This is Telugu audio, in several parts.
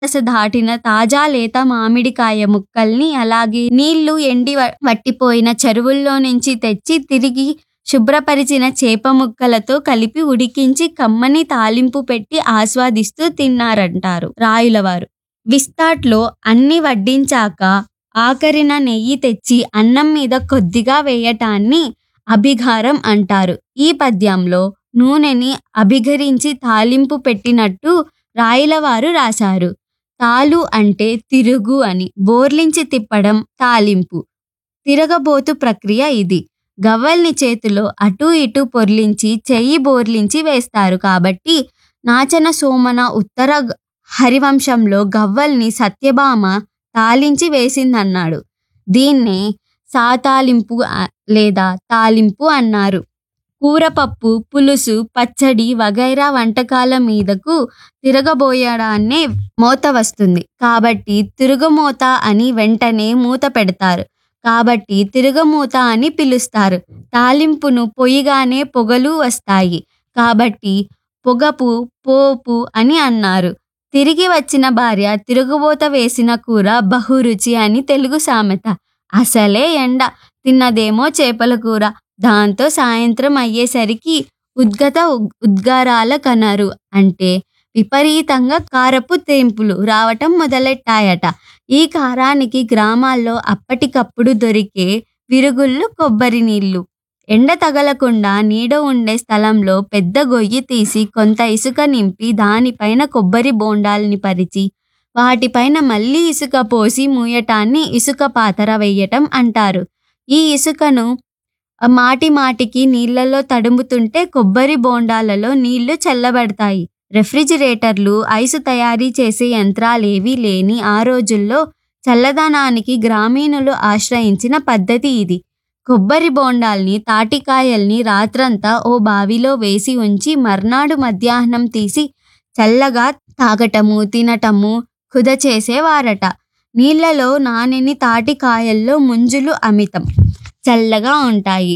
దశ దాటిన తాజా లేత మామిడికాయ ముక్కల్ని అలాగే నీళ్లు ఎండి వ- వట్టిపోయిన చెరువుల్లో నుంచి తెచ్చి తిరిగి శుభ్రపరిచిన చేప ముక్కలతో కలిపి ఉడికించి కమ్మని తాలింపు పెట్టి ఆస్వాదిస్తూ తిన్నారంటారు రాయులవారు విస్తాట్లో అన్ని వడ్డించాక ఆఖరిన నెయ్యి తెచ్చి అన్నం మీద కొద్దిగా వేయటాన్ని అభిఘారం అంటారు ఈ పద్యంలో నూనెని అభిఘరించి తాలింపు పెట్టినట్టు రాయలవారు రాశారు తాలు అంటే తిరుగు అని బోర్లించి తిప్పడం తాలింపు తిరగబోతు ప్రక్రియ ఇది గవ్వల్ని చేతిలో అటూ ఇటూ పొర్లించి చెయ్యి బోర్లించి వేస్తారు కాబట్టి నాచన సోమన ఉత్తర గ- హరివంశంలో గవ్వల్ని సత్యభామ తాలించి వేసిందన్నాడు దీన్నే సాతాలింపు ఆ- లేదా తాలింపు అన్నారు కూరపప్పు పులుసు పచ్చడి వగైరా వంటకాల మీదకు తిరగబోయడాన్నే మూత వస్తుంది కాబట్టి తిరుగుమూత అని వెంటనే మూత పెడతారు కాబట్టి తిరగమూత అని పిలుస్తారు తాలింపును పొయ్యిగానే పొగలు వస్తాయి కాబట్టి పొగపు పోపు అని అన్నారు తిరిగి వచ్చిన భార్య తిరుగుబోత వేసిన కూర బహురుచి అని తెలుగు సామెత అసలే ఎండ తిన్నదేమో చేపల కూర దాంతో సాయంత్రం అయ్యేసరికి ఉద్గత ఉగ్- ఉద్గారాల కనరు అంటే విపరీతంగా కారపు తెంపులు రావటం మొదలెట్టాయట ఈ కారానికి గ్రామాల్లో అప్పటికప్పుడు దొరికే విరుగుళ్ళు కొబ్బరి నీళ్లు ఎండ తగలకుండా నీడ ఉండే స్థలంలో పెద్ద గొయ్యి తీసి కొంత ఇసుక నింపి దానిపైన కొబ్బరి బోండాల్ని పరిచి వాటిపైన మళ్ళీ ఇసుక పోసి మూయటాన్ని ఇసుక పాతర వేయటం అంటారు ఈ ఇసుకను ఆ మాటి మాటికి నీళ్లలో తడుముతుంటే కొబ్బరి బోండాలలో నీళ్లు చల్లబడతాయి రెఫ్రిజిరేటర్లు ఐసు తయారీ చేసే యంత్రాలేవీ లేని ఆ రోజుల్లో చల్లదనానికి గ్రామీణులు ఆశ్రయించిన పద్ధతి ఇది కొబ్బరి బోండాల్ని తాటికాయల్ని రాత్రంతా ఓ బావిలో వేసి ఉంచి మర్నాడు మధ్యాహ్నం తీసి చల్లగా తాగటము తినటము కుద చేసేవారట నీళ్లలో నానెని తాటికాయల్లో ముంజులు అమితం చల్లగా ఉంటాయి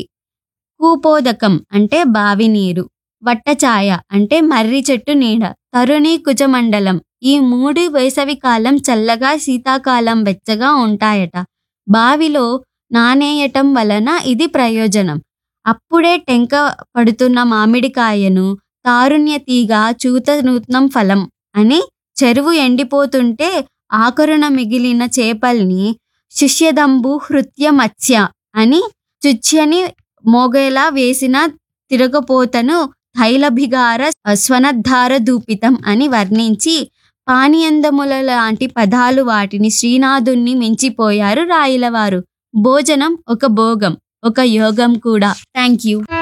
కూపోదకం అంటే బావి నీరు వట్టఛాయ అంటే మర్రి చెట్టు నీడ తరుణి కుజమండలం ఈ మూడు వేసవి కాలం చల్లగా శీతాకాలం వెచ్చగా ఉంటాయట బావిలో నానేయటం వలన ఇది ప్రయోజనం అప్పుడే టెంక పడుతున్న మామిడికాయను తారుణ్య తీగ చూత నూత్నం ఫలం అని చెరువు ఎండిపోతుంటే ఆకరుణ మిగిలిన చేపల్ని శిష్యదంబు హృత్య మత్స్య అని చుచ్యని మోగేలా వేసిన తిరగపోతను తైలభిగార స్వనద్ధార దూపితం అని వర్ణించి పానీయందముల లాంటి పదాలు వాటిని శ్రీనాథుణ్ణి మించిపోయారు రాయలవారు భోజనం ఒక భోగం ఒక యోగం కూడా థ్యాంక్ యూ